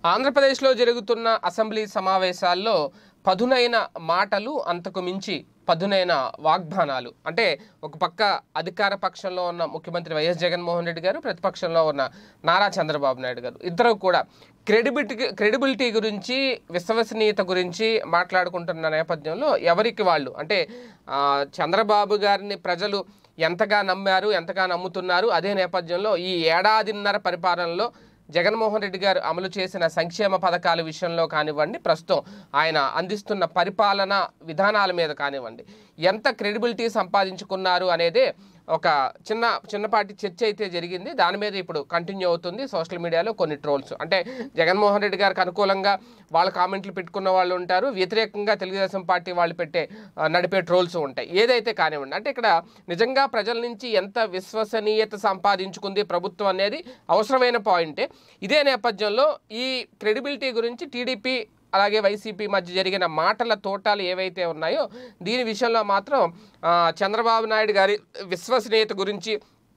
ఆంధ్రప్రదేశ్లో జరుగుతున్న అసెంబ్లీ సమావేశాల్లో పదునైన మాటలు అంతకు మించి పదునైన వాగ్దానాలు అంటే ఒక పక్క అధికార పక్షంలో ఉన్న ముఖ్యమంత్రి వైఎస్ జగన్మోహన్ రెడ్డి గారు ప్రతిపక్షంలో ఉన్న నారా చంద్రబాబు నాయుడు గారు ఇద్దరు కూడా క్రెడిబిలిటీ క్రెడిబిలిటీ గురించి విశ్వసనీయత గురించి మాట్లాడుకుంటున్న నేపథ్యంలో ఎవరికి వాళ్ళు అంటే ఆ, చంద్రబాబు గారిని ప్రజలు ఎంతగా నమ్మారు ఎంతగా నమ్ముతున్నారు అదే నేపథ్యంలో ఈ ఏడాదిన్నర పరిపాలనలో జగన్మోహన్ రెడ్డి గారు అమలు చేసిన సంక్షేమ పథకాల విషయంలో కానివ్వండి ప్రస్తుతం ఆయన అందిస్తున్న పరిపాలన విధానాల మీద కానివ్వండి ఎంత క్రెడిబిలిటీ సంపాదించుకున్నారు అనేదే ఒక చిన్న చిన్నపాటి చర్చ అయితే జరిగింది దాని మీద ఇప్పుడు కంటిన్యూ అవుతుంది సోషల్ మీడియాలో కొన్ని ట్రోల్స్ అంటే జగన్మోహన్ రెడ్డి గారికి అనుకూలంగా వాళ్ళ కామెంట్లు పెట్టుకున్న వాళ్ళు ఉంటారు వ్యతిరేకంగా తెలుగుదేశం పార్టీ వాళ్ళు పెట్టే ఆ, నడిపే ట్రోల్స్ ఉంటాయి ఏదైతే కానివ్వండి అంటే ఇక్కడ నిజంగా ప్రజల నుంచి ఎంత విశ్వసనీయత సంపాదించుకుంది ప్రభుత్వం అనేది అవసరమైన పాయింటే ఇదే నేపథ్యంలో ఈ క్రెడిబిలిటీ గురించి టీడీపీ అలాగే వైసీపీ మధ్య జరిగిన మాటల తోటాలు ఏవైతే ఉన్నాయో దీని విషయంలో మాత్రం ఆ, చంద్రబాబు నాయుడు గారి విశ్వసనీయత గురించి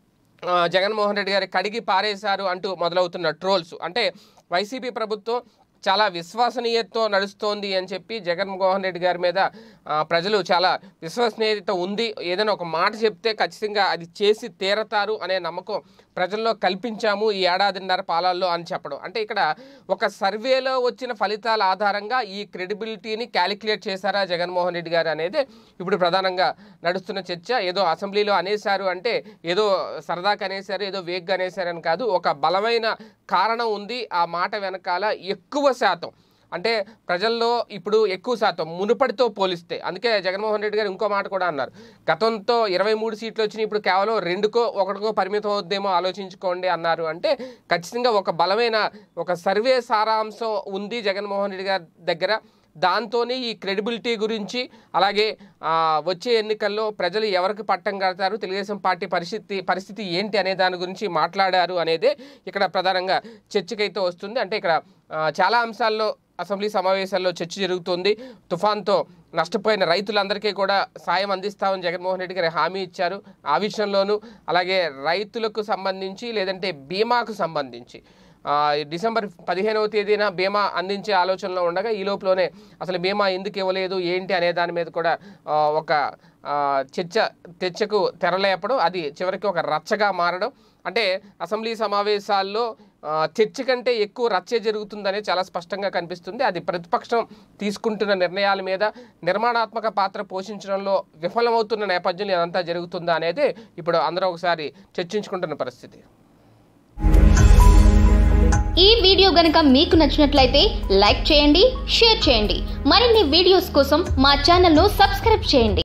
ఆ, జగన్మోహన్ రెడ్డి గారి కడిగి పారేశారు అంటూ మొదలవుతున్న ట్రోల్స్ అంటే వైసీపీ ప్రభుత్వం చాలా విశ్వసనీయతతో నడుస్తోంది అని చెప్పి జగన్మోహన్ రెడ్డి గారి మీద ఆ, ప్రజలు చాలా విశ్వసనీయత ఉంది ఏదైనా ఒక మాట చెప్తే ఖచ్చితంగా అది చేసి తీరతారు అనే నమ్మకం ప్రజల్లో కల్పించాము ఈ ఏడాదిన్నర పాలనలో అని చెప్పడం అంటే ఇక్కడ ఒక సర్వేలో వచ్చిన ఫలితాల ఆధారంగా ఈ క్రెడిబిలిటీని క్యాలిక్యులేట్ చేశారా జగన్మోహన్ రెడ్డి గారు అనేది ఇప్పుడు ప్రధానంగా నడుస్తున్న చర్చ ఏదో అసెంబ్లీలో అనేశారు అంటే ఏదో సరదాగా అనేశారు ఏదో వేగ్గా అనేశారని కాదు ఒక బలమైన కారణం ఉంది ఆ మాట వెనకాల ఎక్కువ శాతం అంటే ప్రజల్లో ఇప్పుడు ఎక్కువ శాతం మునుపటితో పోలిస్తే అందుకే జగన్మోహన్ రెడ్డి గారు ఇంకో మాట కూడా అన్నారు గతంతో ఇరవై మూడు సీట్లు వచ్చినాయి ఇప్పుడు కేవలం రెండుకో ఒకటికో పరిమితం అవుద్దేమో ఆలోచించుకోండి అన్నారు అంటే ఖచ్చితంగా ఒక బలమైన ఒక సర్వే సారాంశం ఉంది జగన్మోహన్ రెడ్డి గారి దగ్గర దాంతోనే ఈ క్రెడిబిలిటీ గురించి అలాగే ఆ, వచ్చే ఎన్నికల్లో ప్రజలు ఎవరికి పట్టం కడతారు తెలుగుదేశం పార్టీ పరిస్థితి పరిస్థితి ఏంటి అనే దాని గురించి మాట్లాడారు అనేదే ఇక్కడ ప్రధానంగా చర్చకైతే వస్తుంది అంటే ఇక్కడ ఆ, చాలా అంశాల్లో అసెంబ్లీ సమావేశాల్లో చర్చ జరుగుతుంది తుఫాన్తో నష్టపోయిన రైతులందరికీ కూడా సాయం అందిస్తామని జగన్మోహన్ రెడ్డి గారు హామీ ఇచ్చారు ఆ విషయంలోనూ అలాగే రైతులకు సంబంధించి లేదంటే బీమాకు సంబంధించి ఆ, డిసెంబర్ పదిహేనవ తేదీన బీమా అందించే ఆలోచనలో ఉండగా ఈ లోపలనే అసలు బీమా ఎందుకు ఇవ్వలేదు ఏంటి అనే దాని మీద కూడా ఆ, ఒక ఆ, చర్చ చర్చకు తెరలేపడం అది చివరికి ఒక రచ్చగా మారడం అంటే అసెంబ్లీ సమావేశాల్లో ఆ, చర్చ కంటే ఎక్కువ రచ్చ జరుగుతుందనే చాలా స్పష్టంగా కనిపిస్తుంది అది ప్రతిపక్షం తీసుకుంటున్న నిర్ణయాల మీద నిర్మాణాత్మక పాత్ర పోషించడంలో విఫలమవుతున్న నేపథ్యంలో ఇదంతా జరుగుతుందా అనేది ఇప్పుడు అందరూ ఒకసారి చర్చించుకుంటున్న పరిస్థితి ఈ వీడియో గనక మీకు నచ్చినట్లయితే లైక్ చేయండి షేర్ చేయండి మరిన్ని వీడియోస్ కోసం మా ఛానల్ను సబ్స్క్రైబ్ చేయండి